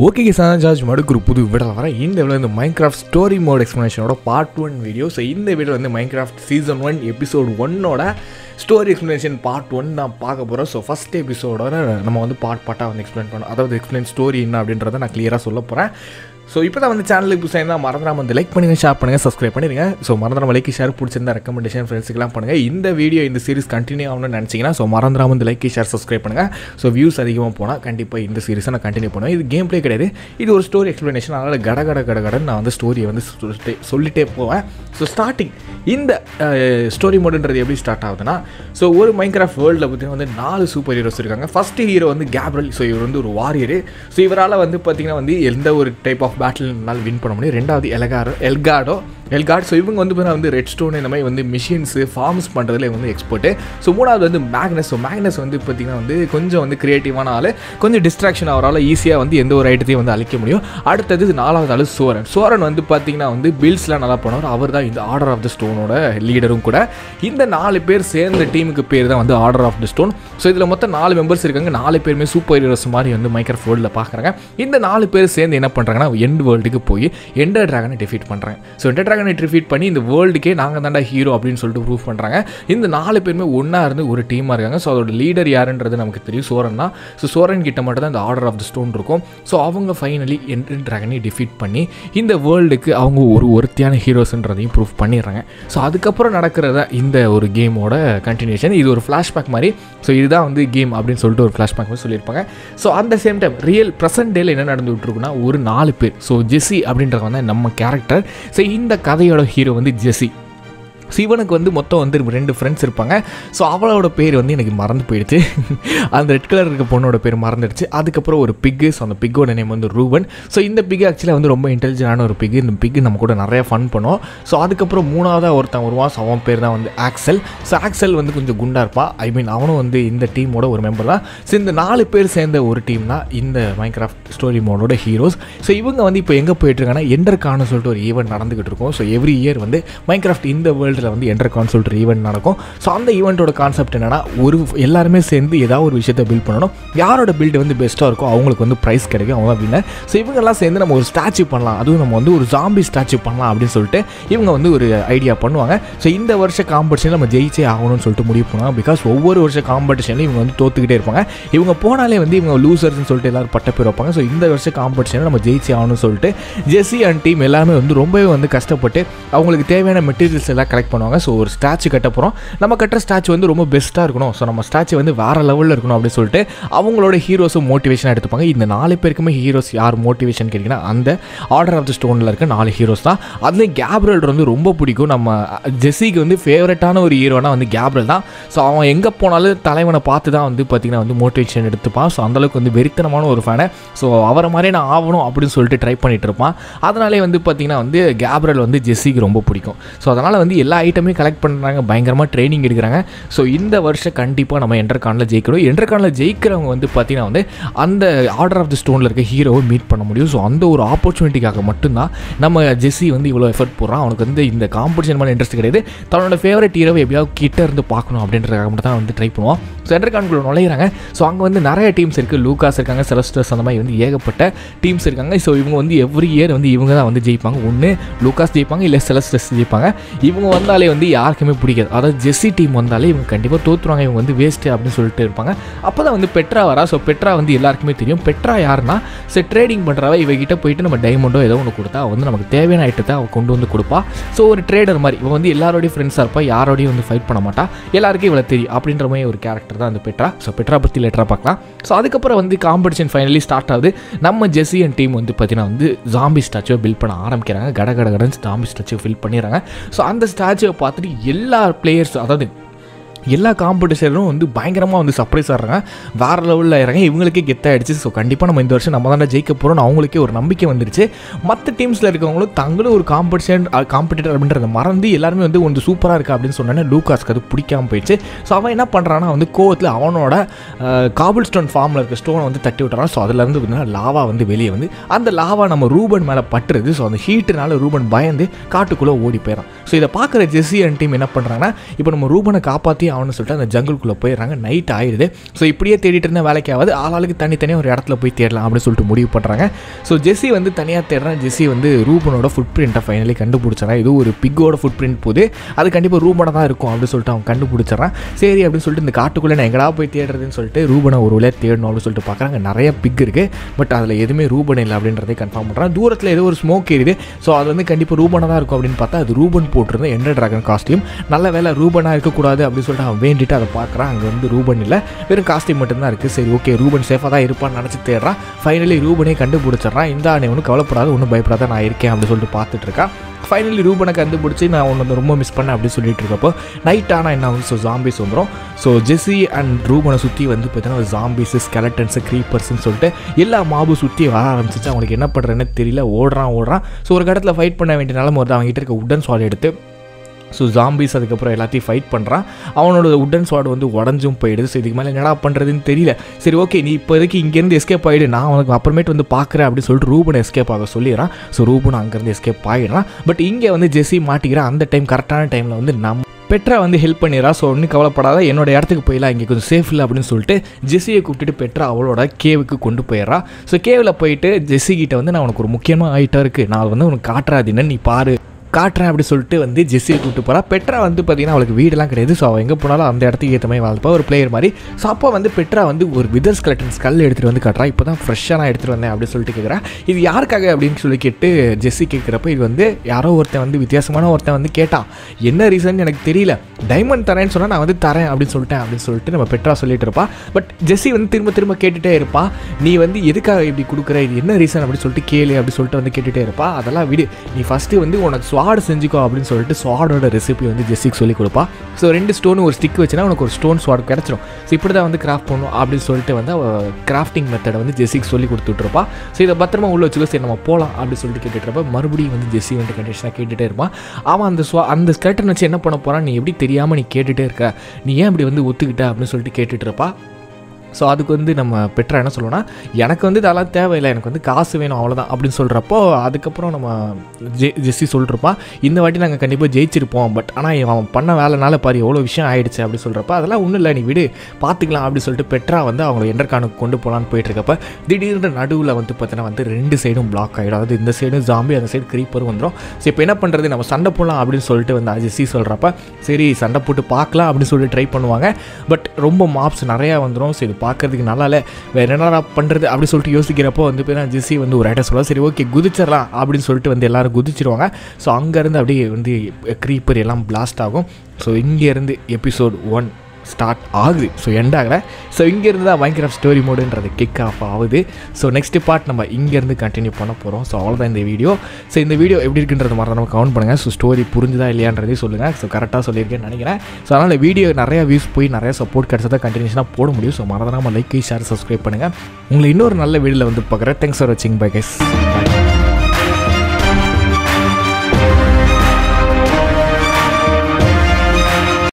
okay sir George மடுக்கு ஒரு புது வீடில் வரேன் இந்த வீடியோ இந்த மைன்கிராஃப்ட் ஸ்டோரி மோட் எக்ஸ்ப்ளனேஷனோட பார்ட் ஒன் வீடியோ ஸோ இந்த வீடியோ வந்து மைன்கிராஃப்ட் சீசன் ஒன் எபிசோட் ஒன்னோட ஸ்டோரி எக்ஸ்ப்ளனேஷன் பார்ட் ஒன் நான் பார்க்க போகிறோம் ஸோ ஃபஸ்ட் எபிசோடோட நம்ம வந்து பார்ட் பார்ட்டாக வந்து எக்ஸ்பிளைன் பண்ணோம் அதாவது எக்ஸ்பிளைன் ஸ்டோரி என்ன அப்படின்றத நான் கிளியராக சொல்ல போகிறேன் ஸோ இப்போ தான் வந்து சேனலுக்கு புதுசாக இருந்தால் மறந்துடாம வந்து லைக் பண்ணுங்கள் ஷேர் பண்ணுங்கள் சப்ஸ்கிரைப் பண்ணிடுங்க ஸோ மறந்துடாம லைக் ஷேர் பிடிச்சிருந்தா ரெக்கமெண்டேஷன் ஃப்ரெண்ட்ஸுக்கெல்லாம் பண்ணுங்கள் இந்த வீடியோ இந்த சீரிஸ் கண்டினியூ ஆகணும்னு நினச்சிங்கன்னா ஸோ மறந்துடாம வந்து லைக் ஷேர் சப்ஸ்கிரைப் பண்ணுங்கள் ஸோ வியூஸ் அதிகமாக போனால் கண்டிப்பாக இந்த சீரிஸை நான் கண்டினியூ பண்ணுவேன் இது கேம் ப்ளே கிடையாது இது ஒரு ஸ்டோரி எக்ஸ்ப்ளனேஷன் அதனால் கட கட கட கடன்னு நான் வந்து ஸ்டோரியை வந்து சொல்லிட்டே சொல்லிட்டே போவேன் ஸோ ஸ்டார்டிங் இந்த ஸ்டோரி மோடுன்றது எப்படி ஸ்டார்ட் ஆகுதுன்னா ஸோ ஒரு மைன்கிராஃப்ட் வேர்ல்டில் பார்த்தீங்கன்னா வந்து நாலு சூப்பர் ஹீரோஸ் இருக்காங்க ஃபஸ்ட்டு ஹீரோ வந்து கேப்ரல் ஸோ இவர் வந்து ஒரு வாரியர் ஸோ இவரால் வந்து பார்த்தீங்கன்னா வந்து எந்த ஒரு டைப் ஆஃப் பேட்டில்னால வின் பண்ண முடியும் ரெண்டாவது எலகாரோ எல்காடோ எல்கார்ட் ஸோ இவங்க வந்து பார்த்தீங்கன்னா வந்து ரெட் ஸ்டோன் இந்த மாதிரி வந்து மிஷின்ஸு ஃபார்ம்ஸ் பண்ணுறதுல இவங்க வந்து எக்ஸ்பர்ட்டு ஸோ மூணாவது வந்து மேக்னஸ் ஸோ மேக்னஸ் வந்து பார்த்திங்கன்னா வந்து கொஞ்சம் வந்து க்ரியேட்டிவான ஆள் கொஞ்சம் டிஸ்ட்ராக்ஷன் அவரால் ஈஸியாக வந்து எந்த ஒரு ஐட்டத்தையும் வந்து அழிக்க முடியும் அடுத்தது நாலாவது ஆள் சோரன் சோரன் வந்து பார்த்திங்கன்னா வந்து பில்ஸ்லாம் நல்லா பண்ணுவார் அவர் தான் இந்த ஆர்டர் ஆஃப் த ஸ்டோனோட லீடரும் கூட இந்த நாலு பேர் சேர்ந்த டீமுக்கு பேர் தான் வந்து order of the stone so இதில் மொத்தம் நாலு மெம்பர்ஸ் இருக்காங்க நாலு பேருமே சூப்பர் ஹீரோஸ் மாதிரி வந்து மைக்ரோஃப் வேர்ல்டில் பார்க்குறாங்க இந்த நாலு பேர் சேர்ந்து என்ன பண்ணுறாங்கன்னா எண்ட் வேர்ல்டுக்கு போய் எண்டர் ட்ராகனை டிஃபீட் பண்ணுறாங்க ஸோ எண்டர் ட்ராகனை டிஃபீட் பண்ணி இந்த வேர்ல்டுக்கே நாங்கள் தாண்டா ஹீரோ அப்படின்னு சொல்லிட்டு ப்ரூவ் பண்ணுறாங்க இந்த நாலு பேருமே ஒன்றா இருந்து ஒரு டீமாக இருக்காங்க ஸோ அதோட லீடர் யாருன்றது நமக்கு தெரியும் சோரன் தான் ஸோ சோரன் கிட்ட மட்டும் தான் இந்த ஆர்டர் ஆஃப் த ஸ்டோன் இருக்கும் ஸோ அவங்க ஃபைனலி எண்டர் ட்ராகனை டிஃபீட் பண்ணி இந்த வேர்ல்டுக்கு அவங்க ஒரு ஒருத்தியான ஹீரோஸ்ன்றதையும் ப்ரூவ் பண்ணிடுறாங்க ஸோ அதுக்கப்புறம் நடக்கிறத இந்த ஒரு கேமோட கண்டினியூஷன் இது ஒரு ஃப்ளாஷ்பேக் மாதிரி ஸோ இதுதான் வந்து கேம் அப்படின்னு சொல்லிட்டு ஒரு ஃப்ளாஷ்பேக் மாதிரி சொல்லியிருப்பாங்க ஸோ அந்த சேம் டைம் ரியல் ப்ரெசன்ட் டேல என்ன நடந்துகிட்டு இருக்குன்னா ஒரு நாலு பேர் ஸோ ஜெஸ்ஸி அப்படின்றவங்க வந்து நம்ம கேரக்டர் ஸோ இந்த கதையோட ஹீரோ வந்து ஜெஸ்ஸி சிவனுக்கு வந்து மொத்தம் வந்து ரெண்டு ஃப்ரெண்ட்ஸ் இருப்பாங்க ஸோ அவளோட பேர் வந்து எனக்கு மறந்து போயிடுச்சு அந்த ரெட் கலர் இருக்க பொண்ணோட பேர் மறந்துடுச்சு அதுக்கப்புறம் ஒரு பிக்கு ஸோ அந்த பிக்கோட நேம் வந்து ரூபன் ஸோ இந்த பிக் ஆக்சுவலாக வந்து ரொம்ப இன்டெலிஜென்டான ஒரு பிக் இந்த பிக் நம்ம கூட நிறைய ஃபன் பண்ணுவோம் ஸோ அதுக்கப்புறம் மூணாவதாக ஒருத்தன் வருவான் ஸோ அவன் பேர் தான் வந்து ஆக்சல் ஸோ ஆக்சல் வந்து கொஞ்சம் குண்டா இருப்பா ஐ மீன் அவனும் வந்து இந்த டீமோட ஒரு மெம்பர் தான் ஸோ இந்த நாலு பேர் சேர்ந்த ஒரு டீம் தான் இந்த மைக்ராஃப்ட் ஸ்டோரி மோடோட ஹீரோஸ் ஸோ இவங்க வந்து இப்போ எங்கே போயிட்டுருக்காங்கன்னா என்டர்கான்னு சொல்லிட்டு ஒரு ஈவெண்ட் நடந்துகிட்டு இருக்கும் ஸோ எவ்ரி இயர் வந்து மைக்ராஃப்ட் இந்த வேர்ல்டில் வந்து என்டர்கான் சொல்லிட்டு ஈவெண்ட் நடக்கும் ஸோ அந்த ஈவெண்ட்டோட கான்செப்ட் என்னன்னா ஒரு எல்லாருமே சேர்ந்து ஏதாவது ஒரு விஷயத்தை பில்ட் பண்ணணும் யாரோட பில்டு வந்து பெஸ்ட்டாக இருக்கோ அவங்களுக்கு வந்து ப்ரைஸ் கிடைக்கும் அவங்க வின்னர் ஸோ இவங்கெல்லாம் சேர்ந்து நம்ம ஒரு ஸ்டாச்சு பண்ணலாம் அதுவும் நம்ம வந்து ஒரு ஜாம்பி ஸ்டாச்சு பண்ணலாம் அப்படின்னு சொல்லிட்டு இவங்க வந்து ஒரு ஐடியா பண்ணுவாங்க ஸோ இந்த வருஷ காம்படிஷனில் நம்ம ஜெயிச்சே ஆகணும்னு சொல்லிட்டு முடிவு பண்ணுவாங்க பிகாஸ் ஒவ்வொரு வருஷ காம்படிஷன்லையும் இவங்க வந்து தோத்துக்கிட்டே இருப்பாங்க இவங்க போனாலே வந்து இவங்க லூசர்ஸ்னு சொல்லிட்டு எல்லாரும் பட்ட பேர் வைப்பாங்க ஸோ இந்த வருஷ காம்படிஷனில் நம்ம ஜெயிச்சே ஆகணும்னு சொல்லிட்டு ஜெஸ்ஸி அண்ட் டீம் எல்லாமே வந்து ரொம்பவே வந்து கஷ்டப்பட்டு அவங்களுக்கு தேவையான மெட்டீரியல்ஸ் எல்லாம் கலெக்ட் பண்ணுவாங்க ஸோ ஒரு ஸ்டாச்சு கட்ட போகிறோம் நம்ம கட்டுற ஸ்டாச்சு வந்து ரொம்ப பெஸ்ட்டாக இருக்கணும் ஸோ நம்ம ஸ்டாச்சு வந்து வேறு லெவலில் இருக்கணும் அப்படின்னு சொல்லிட்டு அவங்களோட ஹீரோஸும் மோட்டிவேஷனாக எடுத்துப்பாங்க இந்த நாலு பேருக்குமே ஹீரோஸ் யார் மோட்டிவேஷன் கேட்டிங்கன்னா அந்த ஆர்டர் ஆஃப் த ஸ்டோனில் இருக்க நாலு ஹீரோஸ் தான் அதுலேயும் கேப்ரல் வந்து ரொம்ப பிடிக்கும் நம்ம ஜெஸ்ஸிக்கு வந்து ஃபேவரட்டான ஒரு ஹீரோனா வந்து கேப்ரல் தான் ஸோ அவன் எங்கே போனாலும் தலைவனை பார்த்து தான் வந்து பார்த்திங்கன்னா வந்து மோட்டிவேஷன் எடுத்துப்பான் ஸோ அந்தளவுக்கு வந்து வெறித்தனமான ஒரு ஃபேனை ஸோ அவரை மாதிரியே நான் ஆகணும் அப்படின்னு சொல்லிட்டு ட்ரை பண்ணிட்டு இருப்பான் அதனாலே வந்து பார்த்திங்கன்னா வந்து கேப்ரல் வந்து ஜெஸ்ஸிக்கு ரொம்ப பிடிக்கும் ஸோ அதனால் வந்து எல்லா ஐட்டமே கலெக்ட் பண்ணுறாங்க பயங்கரமாக ட்ரைனிங் எடுக்கிறாங்க ஸோ இந்த வருஷம் கண்டிப்பாக நம்ம என்டர்கானில் ஜெயிக்கணும் என்டர்கானில் ஜெயிக்கிறவங்க வந்து பார்த்திங்கன்னா வந்து அந்த ஆர்டர் ஆஃப் த ஸ்டோனில் இருக்க ஹீரோவை மீட் பண்ண முடியும் ஸோ அந்த ஒரு ஆப்பர்ச்சுனிட்டிக்காக மட்டும்தான் நம்ம ஜெஸ்ஸி வந்து இவ்வளோ எஃபர்ட் போடுறான் அவனுக்கு வந்து இந்த காம்படிஷன் மேலே இன்ட்ரெஸ்ட் கிடையாது தன்னோட ஃபேவரட் ஹீரோவை எப்படியாவது கிட்ட இருந்து பார்க்கணும் அப்படின்றதுக்காக மட்டும் தான் வந்து ட்ரை பண்ணுவோம் ஸோ என்டர்கான்குள்ள நுழையிறாங்க ஸோ அங்கே வந்து நிறைய டீம்ஸ் இருக்குது லூகாஸ் இருக்காங்க செலஸ்டர்ஸ் அந்த மாதிரி வந்து ஏகப்பட்ட டீம்ஸ் இருக்காங்க ஸோ இவங்க வந்து எவ்ரி இயர் வந்து இவங்க தான் வந்து ஜெயிப்பாங்க ஒன்று லூகாஸ் ஜெயிப்பாங்க இல்லை செலஸ்டர்ஸ் ஜெயிப்பாங்க இவங்க வந்தாலே வந்து யாருக்குமே பிடிக்காது அதாவது ஜெஸ்ஸி டீம் வந்தாலே இவங்க கண்டிப்பாக தோற்றுருவாங்க இவங்க வந்து வேஸ்ட்டு அப்படின்னு சொல்லிட்டு இருப்பாங்க அப்போ தான் வந்து பெட்ரா வரா ஸோ பெட்ரா வந்து எல்லாருக்குமே தெரியும் பெட்ரா யாருன்னா ஸோ ட்ரேடிங் பண்ணுறவ இவகிட்ட போயிட்டு நம்ம டைமண்டோ ஏதோ ஒன்று கொடுத்தா அவ வந்து நமக்கு தேவையான ஐட்டத்தை அவள் கொண்டு வந்து கொடுப்பா ஸோ ஒரு ட்ரேடர் மாதிரி இவன் வந்து எல்லாரோடையும் ஃப்ரெண்ட்ஸாக இருப்பா யாரோடையும் வந்து ஃபைட் பண்ண மாட்டா எல்லாருக்கும் இவ்வளோ தெரியும் அப்படின்ற மாதிரி ஒரு கேரக்டர் தான் அந்த பெட்ரா ஸோ பெட்ரா பற்றி லெட்டராக பார்க்கலாம் ஸோ அதுக்கப்புறம் வந்து காம்படிஷன் ஃபைனலி ஸ்டார்ட் ஆகுது நம்ம ஜெஸ்ஸி அண்ட் டீம் வந்து பார்த்தீங்கன்னா வந்து ஜாம்பி ஸ்டாச்சுவை பில்ட் பண்ண ஆரம்பிக்கிறாங்க கட கட கடன்னு ஜாம்பி ஸ்டாச்சுவை ஃபில் பண்ணிடுறாங்க ஸோ அந்த ஸ்டாச்சுவை பார்த்துட்டு எல்லா பிளேயர்ஸ் அதாவது எல்லா காம்படிஷனும் வந்து பயங்கரமாக வந்து சர்ப்ரைஸ் ஆடுறாங்க வேறு லெவலில் இறங்க இவங்களுக்கே கெத்தாயிடுச்சு ஸோ கண்டிப்பாக நம்ம இந்த வருஷம் நம்ம தானே ஜெயிக்க போகிறோம்னு அவங்களுக்கே ஒரு நம்பிக்கை வந்துருச்சு மற்ற டீம்ஸில் இருக்கவங்களும் தங்களும் ஒரு காம்படிஷன் காம்படிட்டர் அப்படின்றத மறந்து எல்லாருமே வந்து கொஞ்சம் சூப்பராக இருக்குது அப்படின்னு சொன்னோன்னே லூகாஸ்க்கு அது பிடிக்காம போயிடுச்சு ஸோ அவன் என்ன பண்ணுறான்னா வந்து கோவத்தில் அவனோட காபிள் ஸ்டோன் ஃபார்மில் இருக்க ஸ்டோனை வந்து தட்டி விட்டுறான் ஸோ அதுலேருந்து பார்த்தீங்கன்னா லாவா வந்து வெளியே வந்து அந்த லாவா நம்ம ரூபன் மேலே பட்டுருது ஸோ அந்த ஹீட்டுனால ரூபன் பயந்து காட்டுக்குள்ளே ஓடி போயிடறான் ஸோ இதை பார்க்குற ஜெஸ்ஸி அண்ட் டீம் என்ன பண்ணுறாங்கன்னா இப்போ நம்ம ரூபனை காப்பாற்றி ஆகணும்னு சொல்லிட்டு அந்த ஜங்குள்குள்ளே போயிடுறாங்க நைட் ஆயிடுது ஸோ இப்படியே தேடிட்டு இருந்த வேலைக்கு ஆகாது ஆளாளுக்கு தனித்தனியாக ஒரு இடத்துல போய் தேடலாம் அப்படின்னு சொல்லிட்டு முடிவு பண்ணுறாங்க ஸோ ஜெஸ்ஸி வந்து தனியாக தேடுறேன் ஜெஸ்ஸி வந்து ரூபனோட ஃபுட் பிரிண்ட்டை ஃபைனலி கண்டுபிடிச்சான் இது ஒரு பிக்கோட ஃபுட் பிரிண்ட் போது அது கண்டிப்பாக ரூபனை தான் இருக்கும் அப்படின்னு சொல்லிட்டு அவன் கண்டுபிடிச்சிடறான் சரி அப்படின்னு சொல்லிட்டு இந்த காட்டுக்குள்ளே நான் எங்கடா போய் தேடுறதுன்னு சொல்லிட்டு ரூபனை ஒரு வழியாக தேடணும் அப்படின்னு சொல்லிட்டு பார்க்குறாங்க நிறைய பிக் இருக்குது பட் அதில் எதுவுமே ரூபன் இல்லை அப்படின்றதை கன்ஃபார்ம் பண்ணுறான் தூரத்தில் ஏதோ ஒரு ஸ்மோக் எரியுது ஸோ அது வந்து கண்டிப்பாக ரூபனாக தான் இருக்கும் அப்படின்னு பார்த்தா அது ரூபன் போட்டிருந்த எண்டர் ட்ராகன் காஸ்டியூம் நல்ல வேலை ரூபனாக இருக்கக்கூடாது அப்படின்னு சொல்லிட்டு அவன் வேண்டிட்டு அதை பார்க்குறான் அங்கே வந்து ரூபன் இல்லை வெறும் காஸ்டியூம் மட்டும்தான் இருக்குது சரி ஓகே ரூபன் சேஃபாக தான் இருப்பான்னு நினச்சி தேடுறான் ஃபைனலி ரூபனே கண்டுபிடிச்சிட்றான் இந்த ஆணை ஒன்றும் கவலைப்படாத ஒன்றும் பயப்படாத நான் இருக்கேன் அப்படின்னு சொல்லிட்டு பார்த்துட்டு இருக்கான் ஃபைனலி ரூபனை கண்டுபிடிச்சி நான் உன்னை வந்து ரொம்ப மிஸ் பண்ணேன் அப்படின்னு சொல்லிட்டு இருக்கப்போ நைட் ஆனால் என்ன ஆகும் ஸோ ஜாம்பிஸ் வந்துடும் ஸோ ஜெஸி அண்ட் ரூபனை சுற்றி வந்து பார்த்தீங்கன்னா ஜாம்பிஸு ஸ்கெலட்டன்ஸு க்ரீப்பர்ஸ்னு சொல்லிட்டு எல்லா மாபும் சுற்றி வர ஆரம்பிச்சிச்சு அவங்களுக்கு என்ன பண்ணுறதுன்னு தெரியல ஓடுறான் ஓடுறான் ஸோ ஒரு இடத்துல ஃபைட் பண்ண வேண்டிய நிலம வருது அவங்ககிட்ட இருக்க உடன் ஸ்வாட் எடுத்து ஸோ ஜாம்பிஸ் அதுக்கப்புறம் எல்லாத்தையும் ஃபைட் பண்ணுறான் அவனோட உடன் ஸ்வாட் வந்து உடஞ்சும் போயிடுது ஸோ இதுக்கு மேலே என்னடா பண்ணுறதுன்னு தெரியல சரி ஓகே நீ இப்போதைக்கு இங்கேருந்து எஸ்கேப் ஆகிடு நான் உனக்கு அப்புறமேட்டு வந்து பார்க்குறேன் அப்படின்னு சொல்லிட்டு ரூபனை எஸ்கேப் ஆக சொல்லிடுறான் ஸோ ரூபன் அங்கேருந்து எஸ்கேப் ஆகிடுறான் பட் இங்கே வந்து ஜெஸ்ஸி மாட்டிக்கிறான் அந்த டைம் கரெக்டான டைமில் வந்து நம்ம பெட்ரா வந்து ஹெல்ப் பண்ணிடுறா ஸோ ஒன்றும் கவலைப்படாத என்னோட இடத்துக்கு போயிடலாம் இங்கே கொஞ்சம் சேஃப் இல்லை அப்படின்னு சொல்லிட்டு ஜெஸ்ஸியை கூப்பிட்டுட்டு பெட்ரா அவளோட கேவுக்கு கொண்டு போயிடுறா ஸோ கேவில் போயிட்டு ஜெஸ்ஸி கிட்ட வந்து நான் உனக்கு ஒரு முக்கியமான ஐட்டம் இருக்குது நான் வந்து உனக்கு காட்டுறாதுன்னு நீ பாரு காட்டுறேன் அப்படி சொல்லிட்டு வந்து ஜெஸ்ஸியை கூப்பிட்டு போகிறா பெட்ரா வந்து பார்த்தீங்கன்னா அவளுக்கு வீடெல்லாம் கிடையாது ஸோ அவள் எங்கே போனாலும் அந்த இடத்துக்கு ஏற்ற மாதிரி வாழ்ப்பா ஒரு பிளேயர் மாதிரி ஸோ அப்போ வந்து பெட்ரா வந்து ஒரு விதர் ஸ்கெலட்டன் ஸ்கல் எடுத்துகிட்டு வந்து காட்டுறா இப்போ தான் ஃப்ரெஷ்ஷாக நான் எடுத்துகிட்டு வந்தேன் அப்படின்னு சொல்லிட்டு கேட்குறா இது யாருக்காக அப்படின்னு சொல்லி கேட்டு ஜெஸ்ஸி கேட்குறப்ப இது வந்து யாரோ ஒருத்தன் வந்து வித்தியாசமான ஒருத்தன் வந்து கேட்டான் என்ன ரீசன் எனக்கு தெரியல டைமண்ட் தரேன்னு சொன்னால் நான் வந்து தரேன் அப்படின்னு சொல்லிட்டேன் அப்படின்னு சொல்லிட்டு நம்ம பெட்ரா சொல்லிட்டு இருப்பா பட் ஜெஸ்ஸி வந்து திரும்ப திரும்ப கேட்டுகிட்டே இருப்பா நீ வந்து எதுக்காக இப்படி கொடுக்குற இது என்ன ரீசன் அப்படின்னு சொல்லிட்டு கேளு அப்படி சொல்லிட்டு வந்து கேட்டுகிட்டே இருப்பா அதெல்லாம் விடு நீ ஃபஸ்ட்டு வந்து உனக்கு ஸ்வாடு செஞ்சுக்கோ அப்படின்னு சொல்லிட்டு ஸ்வாடோட ரெசிபி வந்து ஜெஸ்ஸிக்கு சொல்லி கொடுப்பா ஸோ ரெண்டு ஸ்டோன் ஒரு ஸ்டிக் வச்சுனா உனக்கு ஒரு ஸ்டோன் ஸ்வாட் கிடச்சிரும் ஸோ இப்படி தான் வந்து கிராஃப்ட் பண்ணும் அப்படின்னு சொல்லிட்டு வந்து அவள் கிராஃப்டிங் மெத்தடை வந்து ஜெஸ்ஸிக்கு சொல்லி கொடுத்துட்ருப்பா ஸோ இதை பத்திரமா உள்ள வச்சுக்கோ சரி நம்ம போகலாம் அப்படின்னு சொல்லிட்டு கேட்டுட்டு இருப்பா மறுபடியும் வந்து ஜெஸ்ஸி வந்து கண்டிஷனாக கேட்டுகிட்டே இருப்பான் அவன் அந்த ஸ்வா அந்த ஸ்கெல்டன் வச்சு என்ன பண்ண போகிறான் நீ எப்படி தெரியாமல் நீ கேட்டுகிட்டே இருக்க நீ ஏன் இப்படி வந்து ஒத்துக்கிட்ட அப்படின்னு சொல்லிட்டு கேட்டுட்டு இருப்பா ஸோ அதுக்கு வந்து நம்ம பெட்ரா என்ன சொல்லுவோம்னா எனக்கு வந்து இதெல்லாம் தேவையில்லை எனக்கு வந்து காசு வேணும் அவ்வளோதான் அப்படின்னு சொல்கிறப்போ அதுக்கப்புறம் நம்ம ஜெ ஜெஸ்ஸி சொல்லிருப்பான் இந்த வாட்டி நாங்கள் கண்டிப்பாக ஜெயிச்சிருப்போம் பட் ஆனால் அவன் பண்ண வேலைனால பாரு எவ்வளோ விஷயம் ஆயிடுச்சு அப்படி சொல்கிறப்ப அதெல்லாம் ஒன்றும் இல்லை நீ விடு பார்த்துக்கலாம் அப்படி சொல்லிட்டு பெட்ரா வந்து அவங்கள எண்டர்கானுக்கு கொண்டு போகலான்னு போயிட்டுருக்கப்ப திடீர்னு நடுவில் வந்து பார்த்தீங்கன்னா வந்து ரெண்டு சைடும் பிளாக் ஆகிடும் அதாவது இந்த சைடும் ஜாம்பி அந்த சைடு க்ரீப்பரும் வந்துடும் ஸோ இப்போ என்ன பண்ணுறது நம்ம சண்டை போடலாம் அப்படின்னு சொல்லிட்டு வந்து ஜெஸ்ஸி சொல்கிறப்ப சரி சண்டை போட்டு பார்க்கலாம் அப்படின்னு சொல்லிட்டு ட்ரை பண்ணுவாங்க பட் ரொம்ப மாப்ஸ் நிறையா வந்துடும் சரி பார்க்கறதுக்கு நல்லா இல்லை வேறு என்னடா பண்ணுறது அப்படி சொல்லிட்டு யோசிக்கிறப்போ வந்து போய் ஜெஸ்ஸி வந்து ஒரு ஐட்டம் சொல்லுவா சரி ஓகே குதிச்சிடலாம் அப்படின்னு சொல்லிட்டு வந்து எல்லாரும் குதிச்சிருவாங்க ஸோ அங்கேருந்து அப்படியே வந்து க்ரீப்பர் எல்லாம் பிளாஸ்ட் ஆகும் ஸோ இங்கேருந்து எபிசோட் ஒன் ஸ்டார்ட் ஆகுது ஸோ எண்ட் ஆகலை ஸோ இங்கேருந்து தான் மைக்ராஃப்ட் ஸ்டோரி மோடுன்றது கிக் ஆஃப் ஆகுது ஸோ நெக்ஸ்ட் பார்ட் நம்ம இங்கேருந்து கண்டினியூ பண்ண போகிறோம் ஸோ அவ்வளோதான் இந்த வீடியோ ஸோ இந்த வீடியோ எப்படி இருக்குன்றது மாதிரி நம்ம கவுண்ட் பண்ணுங்கள் ஸோ ஸ்டோரி புரிஞ்சுதா இல்லையான்றதையும் சொல்லுங்கள் ஸோ கரெக்டாக சொல்லியிருக்கேன்னு நினைக்கிறேன் ஸோ அதனால் வீடியோ நிறைய வியூஸ் போய் நிறைய சப்போர்ட் கிடச்சதா கண்டினியூஷனாக போட முடியும் ஸோ மறந்துடாமல் லைக் ஷேர் சப்ஸ்கிரைப் பண்ணுங்கள் உங்களை இன்னொரு நல்ல வீடியோவில் வந்து பார்க்குறேன் தேங்க்ஸ் ஃபார் வாட்சிங் பை கைஸ் பாய்